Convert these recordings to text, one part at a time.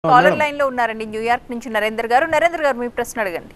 caller line లో ఉన్నారండి New York నుంచి నరేందర్ గారు నరేందర్ గారు మీ ప్రశ్న అడగండి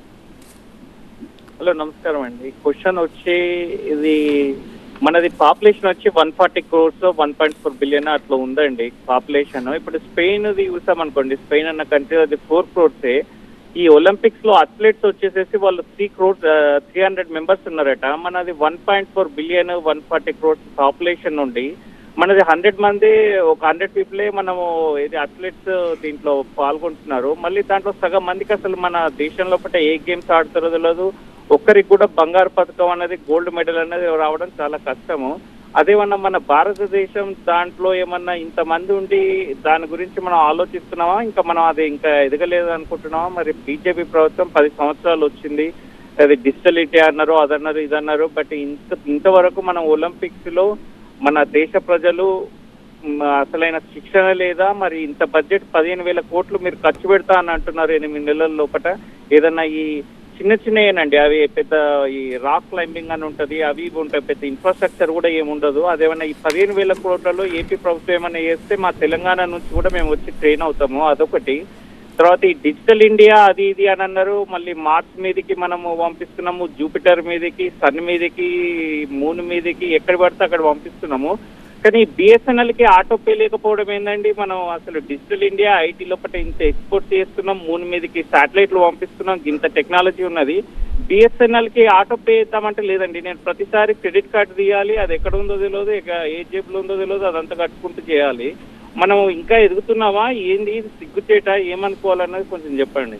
హలో నమస్కారం అండి క్వశ్చన్ వచ్చి ఇది మనది పాపులేషన్ వచ్చి one forty crores one point four billion అట్లా ఉందండి పాపులేషన్ ఇప్పుడు స్పెయిన్ చూసాం అనుకోండి స్పెయిన్ అన్న కంట్రీ అది ఫోర్ క్రోర్సే ఈ ఒలింపిక్స్ లో అథ్లెట్స్ వచ్చేసేసి వాళ్ళు three crores three hundred members ఉన్నారట మనది one point four billion one forty crores population నుండి మనది హండ్రెడ్ మంది ఒక హండ్రెడ్ పీపులే మనము ఇది అథ్లెట్స్ దీంట్లో పాల్గొంటున్నారు మళ్ళీ దాంట్లో సగం మందికి అసలు మన దేశంలో పట్ల ఏ గేమ్స్ ఆడుతారో తెలియదు ఒక్కరికి కూడా బంగారు పథకం అనేది గోల్డ్ మెడల్ అనేది రావడం చాలా కష్టము అదేమన్నా మన భారతదేశం దాంట్లో ఏమన్నా ఇంతమంది ఉండి దాని గురించి మనం ఆలోచిస్తున్నామా ఇంకా మనం అది ఇంకా ఎదగలేదు అనుకుంటున్నామా మరి బీజేపీ ప్రభుత్వం పది సంవత్సరాలు వచ్చింది అది డిజిటల్ ఇండియా అన్నారు అదన్నారు ఇదన్నారు బట్ ఇంత ఇంతవరకు మనం ఒలింపిక్స్ లో మన దేశ ప్రజలు మ్, అసలైన శిక్షణ లేదా మరి ఇంత బడ్జెట్ పదిహేను వేల కోట్లు మీరు ఖర్చు పెడతా అని అంటున్నారు ఎనిమిది నెలల లోపట ఏదన్నా ఈ చిన్న చిన్నయేనండి అవి పెద్ద ఈ రాక్ క్లైంబింగ్ అని ఉంటది అవి ఇవి ఉంటాయి పెద్ద ఇన్ఫ్రాస్ట్రక్చర్ కూడా ఏముండదు అదేమన్నా ఈ పదిహేను వేల కోట్లలో ఏపీ ప్రభుత్వం ఏమైనా చేస్తే మా తెలంగాణ నుంచి కూడా మేము వచ్చి ట్రైన్ అవుతాము అదొకటి తర్వాత ఈ డిజిటల్ ఇండియా అది ఇది అని అన్నారు మళ్ళీ మార్స్ మీదకి మనము పంపిస్తున్నాము జూపిటర్ మీదకి సన్ మీదకి మూన్ మీదకి ఎక్కడ పడితే అక్కడ పంపిస్తున్నాము కానీ బిఎస్ఎన్ఎల్ కి ఆటో పే లేకపోవడం ఏందండి మనం అసలు డిజిటల్ ఇండియా ఐటీ లోపల ఇంత ఎక్స్పోర్ట్ చేస్తున్నాం మూన్ మీదకి శాటిలైట్లు పంపిస్తున్నాం ఇంత టెక్నాలజీ ఉన్నది బిఎస్ఎన్ఎల్ కి ఆటో పే ఇద్దామంటే లేదండి నేను ప్రతిసారి క్రెడిట్ కార్డు తీయాలి అది ఎక్కడ ఉందో తెలియదు ఇక ఏ జేబులో ఉందో తెలియదు అదంతా కట్టుకుంటూ చేయాలి మనం ఇంకా ఎదుగుతున్నావా ఏంది ఇది సిగ్గుచేట ఏమనుకోవాలన్నది కొంచెం చెప్పండి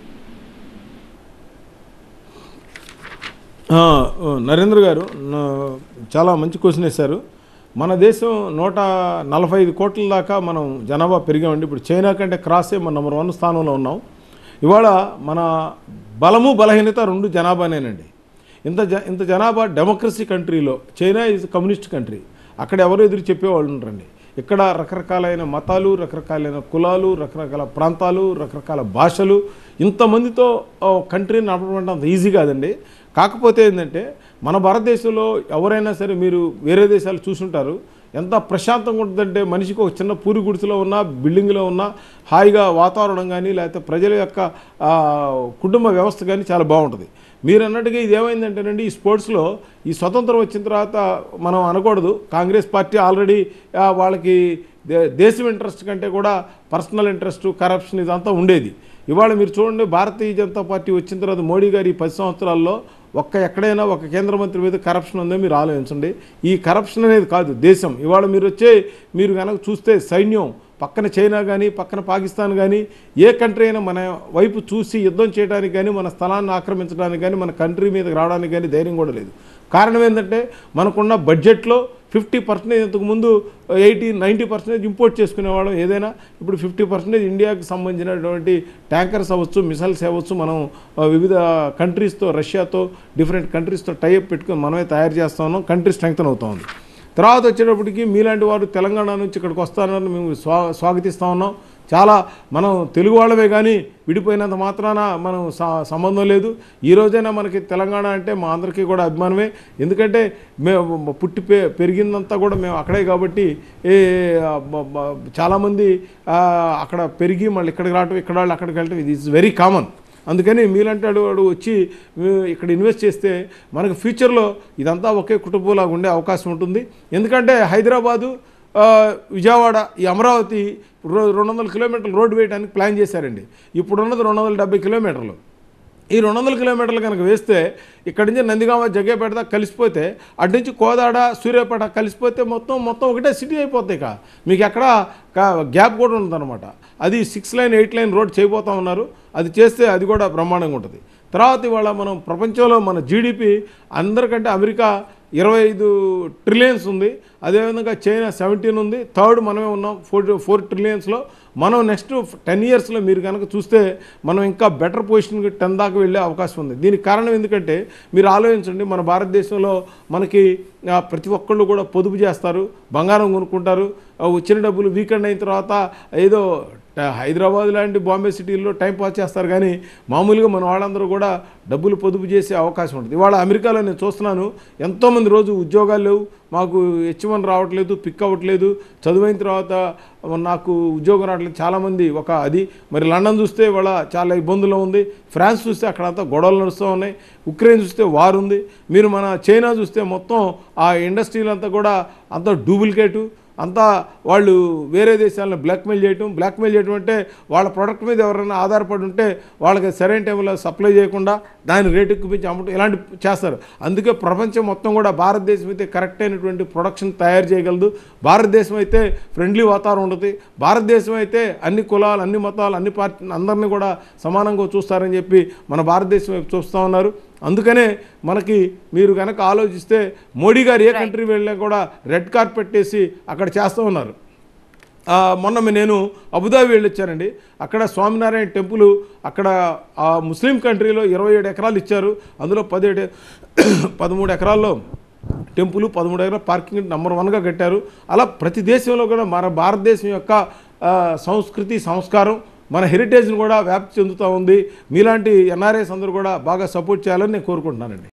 ఆ, నరేంద్ర గారు నా- చాలా మంచి క్వశ్చన్ వేశారు మన దేశం నూట నలభై ఐదు కోట్ల దాకా మనం జనాభా పెరిగామండి ఇప్పుడు చైనా కంటే క్రాసే మన నెంబర్ వన్ స్థానంలో ఉన్నాం ఇవాళ మన బలము బలహీనత రెండు జనాభానేనండి ఇంత జ ఇంత జనాభా డెమోక్రసీ కంట్రీలో చైనా ఈజ్ కమ్యూనిస్ట్ కంట్రీ అక్కడ ఎవరు ఎదురు చెప్పేవాళ్ళు ఉంటారండి ఇక్కడ రకరకాలైన మతాలు రకరకాలైన కులాలు రకరకాల ప్రాంతాలు రకరకాల భాషలు ఇంతమందితో ఓ కంట్రీని నడపడం అంత ఈజీ కాదండి కాకపోతే ఏంటంటే మన భారతదేశంలో ఎవరైనా సరే మీరు వేరే దేశాలు చూసుంటారు ఎంత ప్రశాంతంగా ఉంటుందంటే మనిషికి ఒక చిన్న పూరి గుడిసెలో ఉన్న బిల్డింగ్లో ఉన్న హాయిగా వాతావరణం కానీ లేకపోతే ప్రజల యొక్క ఆ, కుటుంబ వ్యవస్థ కానీ చాలా బాగుంటుంది మీరు అన్నట్టుగా ఇది ఏమైందంటేనండి ఈ స్పోర్ట్స్లో ఈ స్వతంత్రం వచ్చిన తర్వాత మనం అనకూడదు కాంగ్రెస్ పార్టీ ఆల్రెడీ ఆ, వాళ్ళకి దే- దేశం ఇంట్రెస్ట్ కంటే కూడా పర్సనల్ ఇంట్రెస్ట్ కరప్షన్ ఇదంతా ఉండేది ఇవాళ మీరు చూడండి భారతీయ జనతా పార్టీ వచ్చిన తర్వాత మోడీ గారు ఈ పది సంవత్సరాల్లో ఒక్క ఎక్కడైనా ఒక కేంద్ర మంత్రి మీద కరప్షన్ ఉందో మీరు ఆలోచించండి ఈ కరప్షన్ అనేది కాదు దేశం ఇవాళ మీరు వచ్చే మీరు కనుక చూస్తే సైన్యం పక్కన చైనా కానీ పక్కన పాకిస్తాన్ కానీ ఏ కంట్రీ అయినా మన వైపు చూసి యుద్ధం చేయడానికి కానీ మన స్థలాన్ని ఆక్రమించడానికి కానీ మన కంట్రీ మీదకి రావడానికి కానీ ధైర్యం కూడా లేదు కారణం ఏంటంటే మనకున్న బడ్జెట్లో ఫిఫ్టీ పర్సెంటేజ్ ఇంతకుముందు ఎయిటీ నైంటీ పర్సెంటేజ్ ఇంపోర్ట్ చేసుకునేవాళ్ళం ఏదైనా ఇప్పుడు ఫిఫ్టీ పర్సెంటేజ్ ఇండియాకి సంబంధించినటువంటి ట్యాంకర్స్ అవ్వచ్చు మిసైల్స్ అవ్వచ్చు మనం ఆ, వివిధ కంట్రీస్తో రష్యాతో డిఫరెంట్ కంట్రీస్తో టైప్ పెట్టుకొని మనమే తయారు చేస్తా ఉన్నాం కంట్రీ స్ట్రెంగ్తన్ అవుతా ఉంది తర్వాత వచ్చేటప్పటికి మీలాంటి వారు తెలంగాణ నుంచి ఇక్కడికి వస్తారని మేము స్వా స్వాగతిస్తూ ఉన్నాం చాలా మనం తెలుగు వాళ్ళమే కానీ విడిపోయినంత మాత్రాన మనం స- సంబంధం లేదు ఈ రోజైనా మనకి తెలంగాణ అంటే మా అందరికీ కూడా అభిమానమే ఎందుకంటే మేము పుట్టి పె పెరిగిందంతా కూడా మేము అక్కడే కాబట్టి ఏ బ- బ- చాలామంది ఆ, అక్కడ పెరిగి మళ్ళీ ఇక్కడికి రావటం ఇక్కడ వాళ్ళు అక్కడికి వెళ్ళటం ఇది ఇస్ వెరీ కామన్ అందుకని మీలాంటి వాడు వాడు వచ్చి మీ ఇక్కడ ఇన్వెస్ట్ చేస్తే మనకు ఫ్యూచర్లో ఇదంతా ఒకే కుటుంబంలాగా ఉండే అవకాశం ఉంటుంది ఎందుకంటే హైదరాబాదు ఆ, విజయవాడ ఈ అమరావతి రో రెండు వందల కిలోమీటర్లు రోడ్డు వేయడానికి ప్లాన్ చేశారండి ఇప్పుడు ఉన్నది రెండు వందల డెబ్బై కిలోమీటర్లు ఈ రెండు వందల కిలోమీటర్లు కనుక వేస్తే ఇక్కడి నుంచి నందిగామ జగ్గేపేట దాకా కలిసిపోతే అటు నుంచి కోదాడ సూర్యాపేట కలిసిపోతే మొత్తం మొత్తం ఒకటే సిటీ అయిపోతాయి ఇక మీకు ఎక్కడ కా- గ్యాప్ కూడా ఉంటుందన్నమాట అది six lane eight lane road చేయబోతా ఉన్నారు అది చేస్తే అది కూడా బ్రహ్మాండంగా ఉంటుంది తర్వాత ఇవాళ మనం ప్రపంచంలో మన జీడిపి అందరికంటే అమెరికా ఇరవై ఐదు ట్రిలియన్స్ ఉంది అదేవిధంగా చైనా సెవెంటీన్ ఉంది థర్డ్ మనమే ఉన్నాం ఫోర్ ఫోర్ ట్రిలియన్స్లో మనం నెక్స్ట్ టెన్ ఇయర్స్లో మీరు కనుక చూస్తే మనం ఇంకా బెటర్ పొజిషన్కి టెన్ దాకా వెళ్ళే అవకాశం ఉంది దీనికి కారణం ఎందుకంటే మీరు ఆలోచించండి మన భారతదేశంలో మనకి ఆ, ప్రతి ఒక్కళ్ళు కూడా పొదుపు చేస్తారు బంగారం కొనుక్కుంటారు ఆ, వచ్చిన డబ్బులు వీకెండ్ అయిన తర్వాత ఏదో ట- హైదరాబాద్ లాంటి బాంబే సిటీల్లో టైం పాస్ చేస్తారు కానీ మామూలుగా మన వాళ్ళందరూ కూడా డబ్బులు పొదుపు చేసే అవకాశం ఉంటుంది ఇవాళ అమెరికాలో నేను చూస్తున్నాను ఎంతోమంది రోజు ఉద్యోగాలు లేవు మాకు హెచ్ వన్ రావట్లేదు పిక్ అవ్వట్లేదు చదువైన తర్వాత నాకు ఉద్యోగం రావట్లేదు చాలామంది ఒక అది మరి లండన్ చూస్తే వాళ్ళ చాలా ఇబ్బందుల్లో ఉంది ఫ్రాన్స్ చూస్తే అక్కడంతా గొడవలు నడుస్తూ ఉన్నాయి ఉక్రెయిన్ చూస్తే వార్ ఉంది మీరు మన చైనా చూస్తే మొత్తం ఆ ఇండస్ట్రీలంతా కూడా అంతా డూప్లికేటు అంతా వాళ్ళు వేరే దేశాలను బ్లాక్మెయిల్ చేయటం బ్లాక్మెయిల్ చేయటం అంటే వాళ్ళ ప్రొడక్ట్ మీద ఎవరైనా ఆధారపడి ఉంటే వాళ్ళకి సరైన టైంలో సప్లై చేయకుండా దాని రేటు ఎక్కుపించి అమ్మటం ఇలాంటి చేస్తారు అందుకే ప్రపంచం మొత్తం కూడా భారతదేశం అయితే కరెక్ట్ అయినటువంటి ప్రొడక్షన్ తయారు చేయగలదు భారతదేశం అయితే ఫ్రెండ్లీ వాతావరణం ఉంటుంది భారతదేశం అయితే అన్ని కులాలు అన్ని మతాలు అన్ని పార్టీ అందరినీ కూడా సమానంగా చూస్తారని చెప్పి మన భారతదేశం వైపు చూస్తూ ఉన్నారు అందుకనే మనకి మీరు కనుక ఆలోచిస్తే మోడీ గారు ఏ కంట్రీ వెళ్ళినా కూడా రెడ్ కార్పెట్ వేసి అక్కడ చేస్తూ ఉన్నారు ఆ, మొన్న నేను అబుదాబి వెళ్ళొచ్చానండి అక్కడ స్వామినారాయణ టెంపుల్ అక్కడ ఆ ముస్లిం కంట్రీలో ఇరవై ఏడు ఎకరాలు ఇచ్చారు అందులో పదిహేడు పదమూడు ఎకరాల్లో టెంపుల్ పదమూడు ఎకరాల పార్కింగ్ నెంబర్ వన్గా కట్టారు అలా ప్రతి దేశంలో కూడా మన భారతదేశం యొక్క ఆ, సంస్కృతి సంస్కారం మన హెరిటేజ్ని కూడా వ్యాప్తి చెందుతూ ఉంది మీలాంటి ఎన్ఆర్ఐస్ అందరూ కూడా బాగా సపోర్ట్ చేయాలని నేను కోరుకుంటున్నానండి